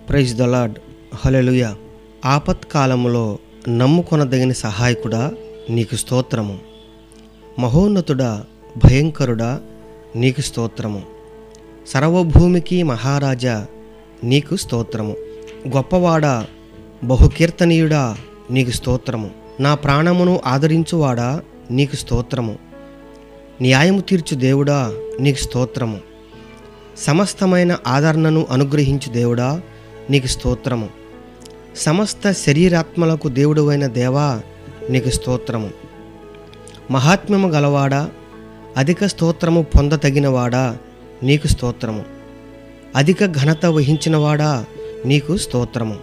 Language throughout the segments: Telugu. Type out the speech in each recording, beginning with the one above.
ప్రైజ్ ద లాడ్ హలెలుయ ఆపత్కాలములో నమ్ముకొనదగిన సహాయకుడా నీకు స్తోత్రము మహోన్నతుడా భయంకరుడా నీకు స్తోత్రము సర్వభూమికి మహారాజా నీకు స్తోత్రము గొప్పవాడా బహుకీర్తనీయుడా నీకు స్తోత్రము నా ప్రాణమును ఆదరించువాడా నీకు స్తోత్రము న్యాయము తీర్చు దేవుడా నీకు స్తోత్రము సమస్తమైన ఆదరణను అనుగ్రహించు దేవుడా నీకు స్తోత్రము సమస్త శరీరాత్మలకు దేవుడువైన దేవా నీకు స్తోత్రము మహాత్మ్యము గలవాడా అధిక స్తోత్రము పొందతగినవాడా నీకు స్తోత్రము అధిక ఘనత వహించినవాడా నీకు స్తోత్రము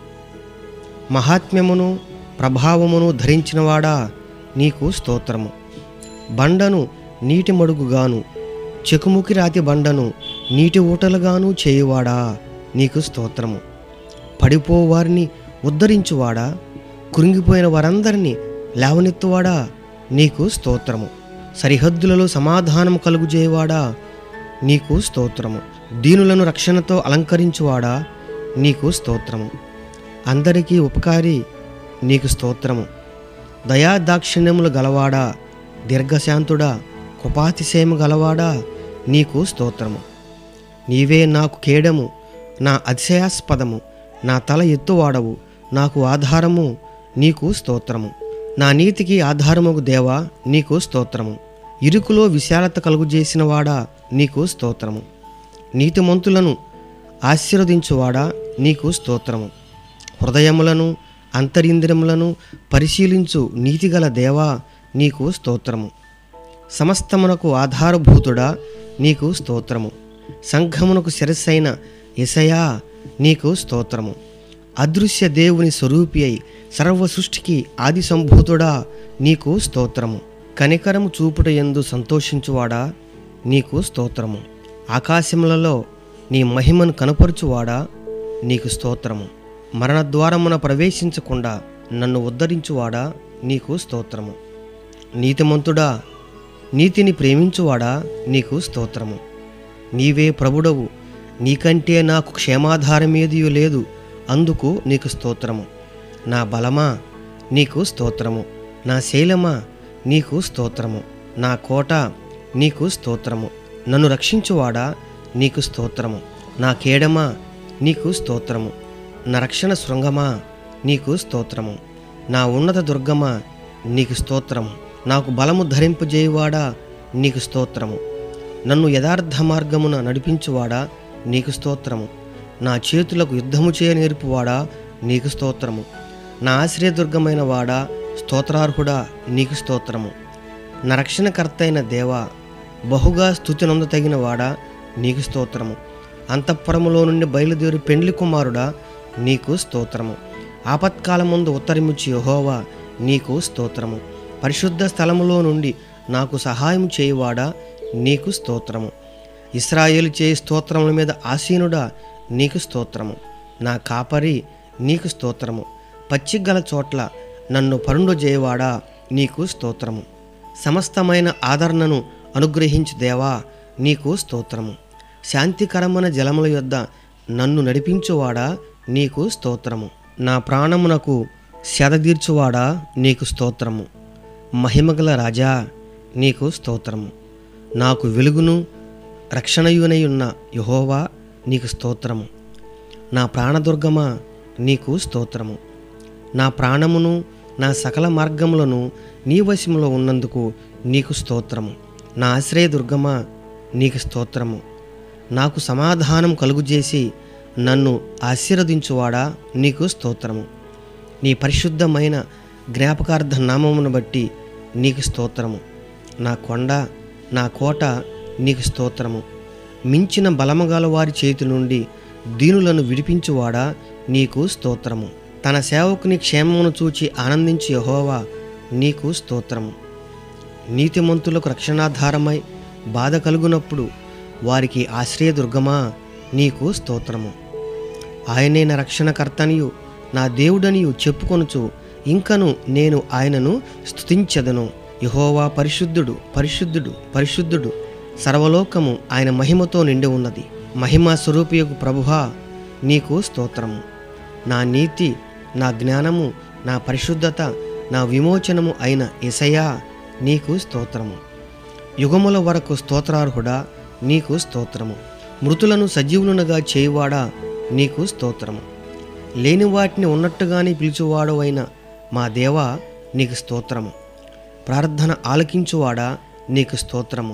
మహాత్మ్యమును ప్రభావమును ధరించినవాడా నీకు స్తోత్రము బండను నీటి మడుగుగాను చెకుముకి రాతి బండను నీటి ఊటలుగాను చేయువాడా నీకు స్తోత్రము పడిపోవారిని ఉద్ధరించువాడా కృంగిపోయిన వారందరినీ లేవనెత్తువాడా నీకు స్తోత్రము సరిహద్దులలో సమాధానము కలుగుజేయవాడా నీకు స్తోత్రము దీనులను రక్షణతో అలంకరించువాడా నీకు స్తోత్రము అందరికీ ఉపకారి నీకు స్తోత్రము దయాదాక్షిణ్యములు గలవాడా దీర్ఘశాంతుడా కృపాతిశయము గలవాడా నీకు స్తోత్రము నీవే నాకు కేడము నా అతిశయాస్పదము నా తల ఎత్తువాడవు నాకు ఆధారము నీకు స్తోత్రము నా నీతికి ఆధారముగు దేవా నీకు స్తోత్రము ఇరుకులో విశాలత కలుగుజేసిన వాడా నీకు స్తోత్రము నీతిమంతులను ఆశీర్వదించువాడా నీకు స్తోత్రము హృదయములను అంతరింద్రియములను పరిశీలించు నీతిగల దేవా నీకు స్తోత్రము సమస్తమునకు ఆధారభూతుడా నీకు స్తోత్రము సంఘమునకు శిరస్సైన ఎసయా నీకు స్తోత్రము అదృశ్య దేవుని స్వరూపి అయి సర్వ సృష్టికి ఆది సంభూతుడా నీకు స్తోత్రము కనికరము చూపుట ఎందు సంతోషించువాడా నీకు స్తోత్రము ఆకాశములలో నీ మహిమను కనపరుచువాడా నీకు స్తోత్రము మరణద్వారమున ప్రవేశించకుండా నన్ను ఉద్ధరించువాడా నీకు స్తోత్రము నీతిమంతుడా నీతిని ప్రేమించువాడా నీకు స్తోత్రము నీవే ప్రభుడవు నీకంటే నాకు క్షేమాధారమేదియు లేదు అందుకు నీకు స్తోత్రము నా బలమా నీకు స్తోత్రము నా శైలమా నీకు స్తోత్రము నా కోట నీకు స్తోత్రము నన్ను రక్షించువాడా నీకు స్తోత్రము నా కేడమా నీకు స్తోత్రము నా రక్షణ శృంగమా నీకు స్తోత్రము నా ఉన్నత దుర్గమా నీకు స్తోత్రము నాకు బలము ధరింపజేయువాడా నీకు స్తోత్రము నన్ను యథార్థ మార్గమున నడిపించువాడా నీకు స్తోత్రము నా చేతులకు యుద్ధము చేయ నేర్పువాడా నీకు స్తోత్రము నా ఆశ్రయదుర్గమైన వాడా స్తోత్రార్హుడా నీకు స్తోత్రము నా రక్షణకర్త అయిన దేవా బహుగా స్థుతి నొందతగిన వాడా నీకు స్తోత్రము అంతఃపురములో నుండి బయలుదేరి పెండ్లి కుమారుడా నీకు స్తోత్రము ఆపత్కాలముందు ఉత్తరమిచ్చి యహోవా నీకు స్తోత్రము పరిశుద్ధ స్థలములో నుండి నాకు సహాయం చేయువాడా నీకు స్తోత్రము ఇస్రాయేలు చేయి స్తోత్రముల మీద ఆసీనుడా నీకు స్తోత్రము నా కాపరి నీకు స్తోత్రము పచ్చిగల చోట్ల నన్ను పరుండు చేయవాడా నీకు స్తోత్రము సమస్తమైన ఆదరణను అనుగ్రహించు దేవా నీకు స్తోత్రము శాంతికరమైన జలముల యొద్ద నన్ను నడిపించువాడా నీకు స్తోత్రము నా ప్రాణమునకు సెదదీర్చువాడా నీకు స్తోత్రము మహిమగల రాజా నీకు స్తోత్రము నాకు వెలుగును రక్షణయునై ఉన్న యహోవా నీకు స్తోత్రము నా ప్రాణదుర్గమా నీకు స్తోత్రము నా ప్రాణమును నా సకల మార్గములను నీ వశములో ఉన్నందుకు నీకు స్తోత్రము నా ఆశ్రయదుర్గమా నీకు స్తోత్రము నాకు సమాధానం కలుగుజేసి నన్ను ఆశీర్వదించువాడా నీకు స్తోత్రము నీ పరిశుద్ధమైన జ్ఞాపకార్థ నామమును బట్టి నీకు స్తోత్రము నా కొండ నా కోట నీకు స్తోత్రము మించిన బలమగల వారి చేతి నుండి దీనులను విడిపించువాడా నీకు స్తోత్రము తన సేవకుని క్షేమమును చూచి ఆనందించి యహోవా నీకు స్తోత్రము నీతిమంతులకు రక్షణాధారమై బాధ కలుగునప్పుడు వారికి ఆశ్రయదుర్గమా నీకు స్తోత్రము ఆయనే నా రక్షణకర్తనియు నా దేవుడనియు చెప్పుకొనుచు ఇంకను నేను ఆయనను స్తుతించదను యహోవా పరిశుద్ధుడు పరిశుద్ధుడు పరిశుద్ధుడు సర్వలోకము ఆయన మహిమతో నిండి ఉన్నది మహిమా స్వరూపియకు ప్రభువా నీకు స్తోత్రము నా నీతి నా జ్ఞానము నా పరిశుద్ధత నా విమోచనము అయిన ఎసయా నీకు స్తోత్రము యుగముల వరకు స్తోత్రార్హుడా నీకు స్తోత్రము మృతులను సజీవులనుగా చేయువాడా నీకు స్తోత్రము లేని వాటిని ఉన్నట్టుగానే పిలుచువాడు అయిన మా దేవా నీకు స్తోత్రము ప్రార్థన ఆలకించువాడా నీకు స్తోత్రము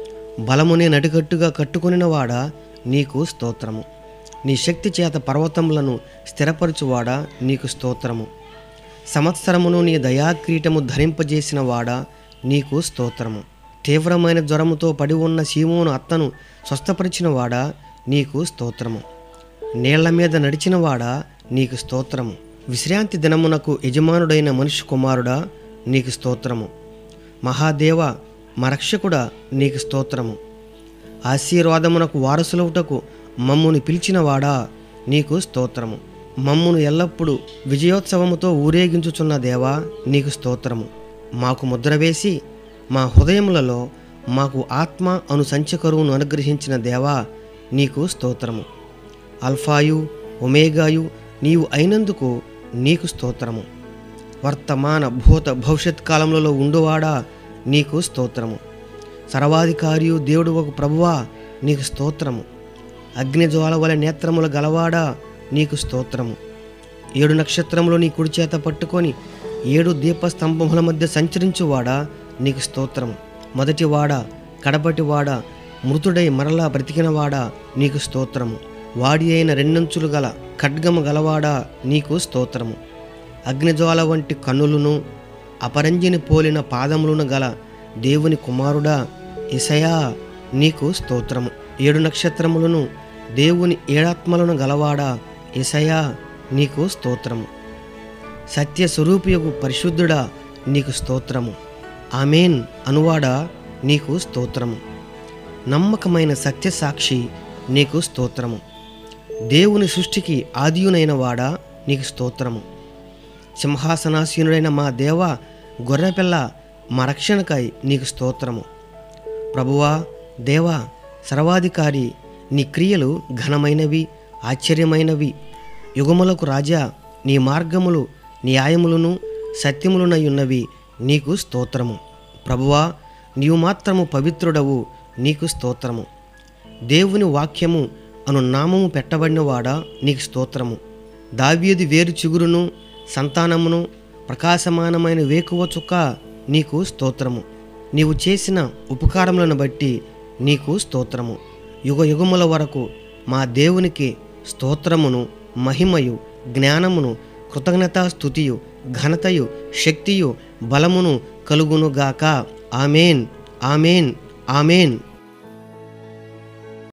బలమునే నడికట్టుగా కట్టుకొనినవాడా నీకు స్తోత్రము నీ శక్తి చేత పర్వతములను స్థిరపరచువాడా నీకు స్తోత్రము సంవత్సరమును నీ దయాక్రీటము ధరింపజేసిన వాడా నీకు స్తోత్రము తీవ్రమైన జ్వరముతో పడి ఉన్న సీమోను అత్తను స్వస్థపరిచిన వాడా నీకు స్తోత్రము నీళ్ల మీద నడిచినవాడా నీకు స్తోత్రము విశ్రాంతి దినమునకు యజమానుడైన మనుష్య కుమారుడా నీకు స్తోత్రము మహాదేవ మా రక్షకుడా నీకు స్తోత్రము ఆశీర్వాదమునకు వారసులవుటకు మమ్మును పిలిచినవాడా నీకు స్తోత్రము మమ్మును ఎల్లప్పుడూ విజయోత్సవముతో ఊరేగించుచున్న దేవా నీకు స్తోత్రము మాకు ముద్ర వేసి మా హృదయములలో మాకు ఆత్మ అను సంచకరువును అనుగ్రహించిన దేవా నీకు స్తోత్రము అల్ఫాయు ఒమేగాయు నీవు అయినందుకు నీకు స్తోత్రము వర్తమాన భూత భవిష్యత్ కాలములలో ఉండువాడా నీకు స్తోత్రము సర్వాధికారియు దేవుడు ఒక ప్రభువా నీకు స్తోత్రము అగ్నిజ్వాల వలె నేత్రముల గలవాడా నీకు స్తోత్రము ఏడు నక్షత్రములు నీ కుడి చేత పట్టుకొని ఏడు దీపస్తంభముల మధ్య సంచరించువాడా నీకు స్తోత్రము మొదటివాడా కడపటివాడా మృతుడై మరలా బ్రతికినవాడా నీకు స్తోత్రము వాడి అయిన రెండంచులు గల ఖడ్గము గలవాడా నీకు స్తోత్రము అగ్నిజ్వాల వంటి కన్నులను అపరంజిని పోలిన పాదములను గల దేవుని కుమారుడా ఇసయా నీకు స్తోత్రము ఏడు నక్షత్రములను దేవుని ఏడాత్మలను గలవాడా ఇసయా నీకు స్తోత్రము సత్య స్వరూపియకు పరిశుద్ధుడా నీకు స్తోత్రము ఆమెన్ అనువాడా నీకు స్తోత్రము నమ్మకమైన సత్య సాక్షి నీకు స్తోత్రము దేవుని సృష్టికి ఆదియునైన వాడా నీకు స్తోత్రము సింహాసనాసీనుడైన మా దేవ గొర్రెపిల్ల మా రక్షణకై నీకు స్తోత్రము ప్రభువా దేవా సర్వాధికారి నీ క్రియలు ఘనమైనవి ఆశ్చర్యమైనవి యుగములకు రాజా నీ మార్గములు న్యాయములను సత్యములునై ఉన్నవి నీకు స్తోత్రము ప్రభువా నీవు మాత్రము పవిత్రుడవు నీకు స్తోత్రము దేవుని వాక్యము అను నామము పెట్టబడినవాడా నీకు స్తోత్రము దావీదు వేరు చిగురును సంతానమును ప్రకాశమానమైన వేకువ చుక్క నీకు స్తోత్రము నీవు చేసిన ఉపకారములను బట్టి నీకు స్తోత్రము యుగ యుగముల వరకు మా దేవునికి స్తోత్రమును మహిమయు జ్ఞానమును కృతజ్ఞతా స్థుతియు ఘనతయు శక్తియు బలమును కలుగునుగాక ఆమెన్ ఆమెన్ ఆమెన్